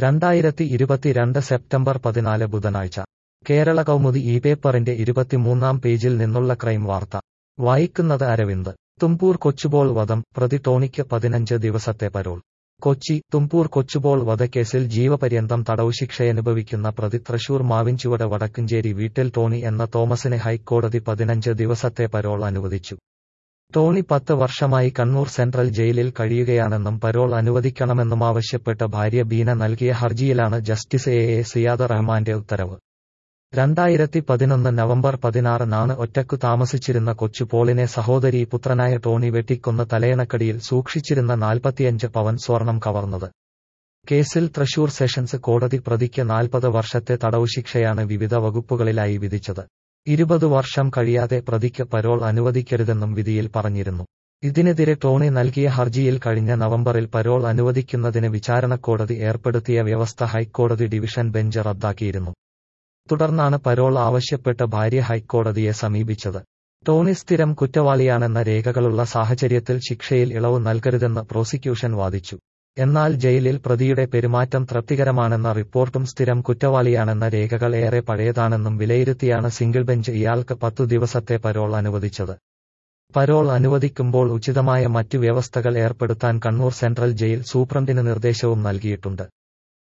രണ്ടായിരത്തി ഇരുപത്തിരണ്ട് സെപ്റ്റംബർ പതിനാല് ബുധനാഴ്ച കേരള കൗമുദി ഈ പേപ്പറിന്റെ ഇരുപത്തിമൂന്നാം പേജിൽ നിന്നുള്ള ക്രൈം വാർത്ത വായിക്കുന്നത് അരവിന്ദ് തുംപൂർ കൊച്ചുബോൾ വധം പ്രതി ടോണിക്ക് പതിനഞ്ച് ദിവസത്തെ പരോൾ കൊച്ചി തുംപൂർ കൊച്ചുബോൾ വധക്കേസിൽ ജീവപര്യന്തം തടവ് ശിക്ഷയനുഭവിക്കുന്ന പ്രതി തൃശൂർ മാവിൻചുവട് വടക്കഞ്ചേരി വീട്ടിൽ ടോണി എന്ന തോമസിനെ ഹൈക്കോടതി പതിനഞ്ച് ദിവസത്തെ പരോൾ അനുവദിച്ചു ടോണി പത്ത് വർഷമായി കണ്ണൂർ സെൻട്രൽ ജയിലിൽ കഴിയുകയാണെന്നും പരോൾ അനുവദിക്കണമെന്നുമാവശ്യപ്പെട്ട് ഭാര്യ ബീന നൽകിയ ഹർജിയിലാണ് ജസ്റ്റിസ് എ എ സിയാദ റഹ്മാന്റെ ഉത്തരവ് രണ്ടായിരത്തി പതിനൊന്ന് നവംബർ പതിനാറിനാണ് ഒറ്റക്കു താമസിച്ചിരുന്ന കൊച്ചു പോളിനെ സഹോദരി പുത്രനായ ടോണി വെട്ടിക്കൊന്ന് തലയണക്കടിയിൽ സൂക്ഷിച്ചിരുന്ന നാൽപ്പത്തിയഞ്ച് പവൻ സ്വർണം കവർന്നത് കേസിൽ തൃശൂർ സെഷൻസ് കോടതി പ്രതിക്ക് നാൽപ്പത് വർഷത്തെ തടവു ശിക്ഷയാണ് വിവിധ വകുപ്പുകളിലായി വിധിച്ചത് ഇരുപത് വർഷം കഴിയാതെ പ്രതിക്ക് പരോൾ അനുവദിക്കരുതെന്നും വിധിയിൽ പറഞ്ഞിരുന്നു ഇതിനെതിരെ ടോണി നൽകിയ ഹർജിയിൽ കഴിഞ്ഞ നവംബറിൽ പരോൾ അനുവദിക്കുന്നതിന് വിചാരണക്കോടതി ഏർപ്പെടുത്തിയ വ്യവസ്ഥ ഹൈക്കോടതി ഡിവിഷൻ ബെഞ്ച് റദ്ദാക്കിയിരുന്നു തുടർന്നാണ് പരോൾ ആവശ്യപ്പെട്ട് ഭാര്യ ഹൈക്കോടതിയെ സമീപിച്ചത് ടോണി സ്ഥിരം കുറ്റവാളിയാണെന്ന രേഖകളുള്ള സാഹചര്യത്തിൽ ശിക്ഷയിൽ ഇളവ് നൽകരുതെന്ന് പ്രോസിക്യൂഷൻ വാദിച്ചു എന്നാൽ ജയിലിൽ പ്രതിയുടെ പെരുമാറ്റം തൃപ്തികരമാണെന്ന റിപ്പോർട്ടും സ്ഥിരം കുറ്റവാളിയാണെന്ന രേഖകൾ ഏറെ പഴയതാണെന്നും വിലയിരുത്തിയാണ് സിംഗിൾ ബെഞ്ച് ഇയാൾക്ക് പത്തു ദിവസത്തെ പരോൾ അനുവദിച്ചത് പരോൾ അനുവദിക്കുമ്പോൾ ഉചിതമായ മറ്റു വ്യവസ്ഥകൾ ഏർപ്പെടുത്താൻ കണ്ണൂർ സെൻട്രൽ ജയിൽ സൂപ്രണ്ടിന് നിർദ്ദേശവും നൽകിയിട്ടുണ്ട്